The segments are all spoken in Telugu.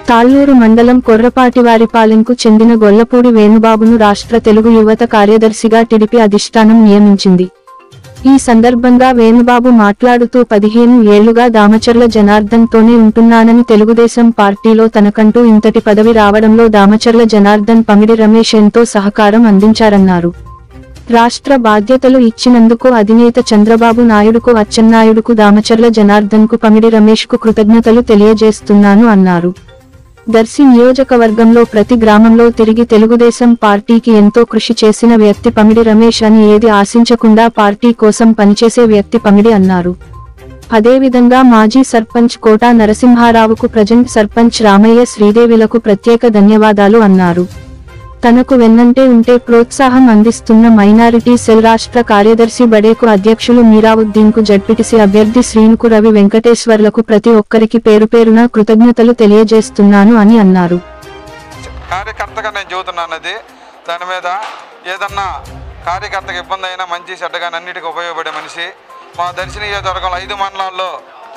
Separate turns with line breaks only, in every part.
తాళ్లూరు మండలం కొర్రపాటివారిపాలెంకు చెందిన గొల్లపూడి వేణుబాబును రాష్ట్ర తెలుగు యువత కార్యదర్శిగా టిడిపి అధిష్టానం నియమించింది ఈ సందర్భంగా వేణుబాబు మాట్లాడుతూ పదిహేను ఏళ్లుగా దామచర్ల జనార్దన్ తోనే ఉంటున్నానని తెలుగుదేశం పార్టీలో తనకంటూ ఇంతటి పదవి రావడంలో దామచర్ల జనార్దన్ పమిడి రమేష్ ఎంతో సహకారం అందించారన్నారు రాష్ట్ర బాధ్యతలు ఇచ్చినందుకు అధినేత చంద్రబాబు నాయుడుకు అచ్చెన్నాయుడుకు దామచర్ల జనార్దన్కు పమిడి రమేష్కు కృతజ్ఞతలు తెలియజేస్తున్నాను అన్నారు దర్శి నియోజకవర్గంలో ప్రతి గ్రామంలో తిరిగి తెలుగుదేశం పార్టీకి ఎంతో కృషి చేసిన వ్యక్తి పమిడి రమేష్ అని ఏది ఆశించకుండా పార్టీ కోసం పనిచేసే వ్యక్తి పమిడి అన్నారు అదేవిధంగా మాజీ సర్పంచ్ కోటా నరసింహారావుకు ప్రజెంట్ సర్పంచ్ రామయ్య శ్రీదేవిలకు ప్రత్యేక ధన్యవాదాలు అన్నారు తనకు వెన్నంటే ఉంటే ప్రోత్సాహం అందిస్తున్న మైనారిటీ సెల్ రాష్ట్ర కార్యదర్శి బడేకు అధ్యక్షులు మీరావుద్దీన్ కు జడ్పిటిసి అభ్యర్థి శ్రీనుకు రవి వెంకటేశ్వర్లకు ప్రతి ఒక్కరికి పేరు పేరున కృతజ్ఞతలు తెలియజేస్తున్నాను అని అన్నారు
కార్యకర్తగా నేను చెబుతున్నాను అది దాని మీద ఏదన్నా కార్యకర్తకు ఇబ్బంది అయినా మంచి చెడ్డగా అన్నిటికీ ఉపయోగపడే మనిషి మా దర్శన నియోజకవర్గంలో ఐదు మండలాల్లో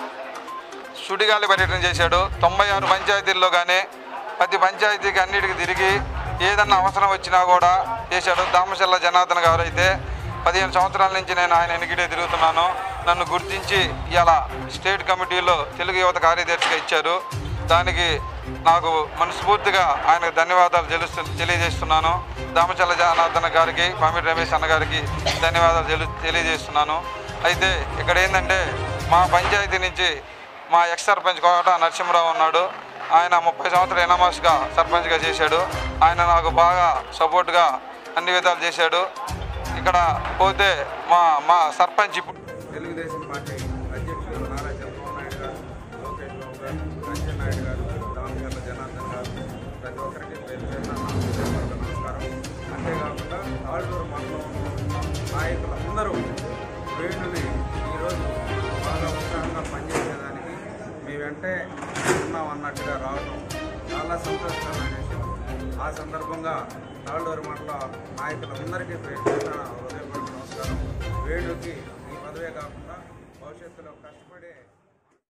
సుడిగాలి పర్యటన చేశాడు తొంభై ఆరు పంచాయతీల్లో కానీ ప్రతి పంచాయతీకి అన్నిటికీ తిరిగి ఏదన్నా అవసరం వచ్చినా కూడా చేశాడు దామశల్ల జనార్దన్ గారు అయితే పదిహేను సంవత్సరాల నుంచి నేను ఆయన ఎన్నికటే తిరుగుతున్నాను నన్ను గుర్తించి ఇలా స్టేట్ కమిటీలో తెలుగు యువత కార్యదర్శిగా ఇచ్చారు దానికి నాకు మనస్ఫూర్తిగా ఆయనకు ధన్యవాదాలు తెలుస్తు తెలియజేస్తున్నాను దామచల్ల జనార్దన్ గారికి పామిడి రమేష్ అన్న గారికి ధన్యవాదాలు తెలు తెలియజేస్తున్నాను అయితే ఇక్కడ ఏంటంటే మా పంచాయతీ నుంచి మా ఎక్స్ సర్పంచ్ కోట నరసింహరావు ఉన్నాడు ఆయన ముప్పై సంవత్సరాలు ఎనమాస్గా సర్పంచ్గా చేశాడు ఆయన నాకు బాగా సపోర్ట్గా అన్ని విధాలు చేశాడు ఇక్కడ పోతే మా మా సర్పంచ్ ఇప్పుడు తెలుగుదేశం పార్టీ అధ్యక్షులు నారా చంద్రబాబు నాయుడు గారు లోకేష్ బాబు గారు రంజన్ నాయుడు గారు దామచర్ల జనార్దన్ గారు ప్రతి ఒక్కరికి పేరు పేరున నా హృదయపూర్వక నమస్కారం అంతేకాకుండా తాళ్ళూరు మండలంలో నాయకులందరూ వేణుని ఈరోజు బాగా ఉత్సాహంగా పనిచేసేదానికి మీ వెంటే ఉన్నాం అన్నట్టుగా రావడం చాలా సంతోషకరమైన విషయం ఆ సందర్భంగా తాళ్ళూరు మండల నాయకులందరికీ పేరు పేరున హృదయపూర్వక నమస్కారం వేణుకి ఈ పదవే కాకుండా భవిష్యత్తులో కష్టపడే